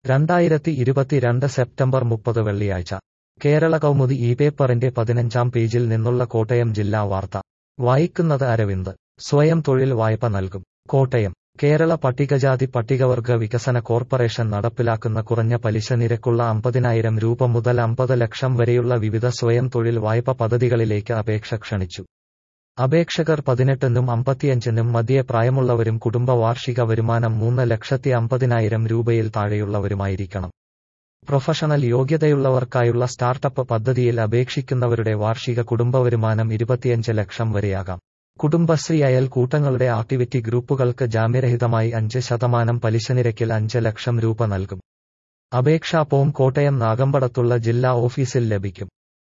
രണ്ടായിരത്തി ഇരുപത്തിരണ്ട് സെപ്റ്റംബർ മുപ്പത് വെള്ളിയാഴ്ച കേരള കൗമുദി ഈ പേപ്പറിന്റെ പതിനഞ്ചാം പേജിൽ നിന്നുള്ള കോട്ടയം ജില്ലാ വാർത്ത വായിക്കുന്നത് അരവിന്ദ് സ്വയം തൊഴിൽ വായ്പ നൽകും കോട്ടയം കേരള പട്ടികജാതി പട്ടികവർഗ വികസന കോർപ്പറേഷൻ നടപ്പിലാക്കുന്ന കുറഞ്ഞ പലിശ നിരക്കുള്ള അമ്പതിനായിരം രൂപ മുതൽ അമ്പത് ലക്ഷം വരെയുള്ള വിവിധ സ്വയം തൊഴിൽ വായ്പ പദ്ധതികളിലേക്ക് അപേക്ഷ ക്ഷണിച്ചു അപേക്ഷകർ പതിനെട്ടിനും അമ്പത്തിയഞ്ചിനും മധ്യേ പ്രായമുള്ളവരും കുടുംബ വാർഷിക വരുമാനം മൂന്ന് ലക്ഷത്തി അമ്പതിനായിരം രൂപയിൽ താഴെയുള്ളവരുമായിരിക്കണം പ്രൊഫഷണൽ യോഗ്യതയുള്ളവർക്കായുള്ള സ്റ്റാർട്ടപ്പ് പദ്ധതിയിൽ അപേക്ഷിക്കുന്നവരുടെ വാർഷിക കുടുംബ വരുമാനം ഇരുപത്തിയഞ്ച് ലക്ഷം വരെയാകാം കുടുംബശ്രീ അയൽക്കൂട്ടങ്ങളുടെ ആക്ടിവിറ്റി ഗ്രൂപ്പുകൾക്ക് ജാമ്യരഹിതമായി അഞ്ച് ശതമാനം പലിശനിരക്കിൽ അഞ്ച് ലക്ഷം രൂപ നൽകും അപേക്ഷാ ഫോം കോട്ടയം നാഗമ്പടത്തുള്ള ജില്ലാ ഓഫീസിൽ ലഭിക്കും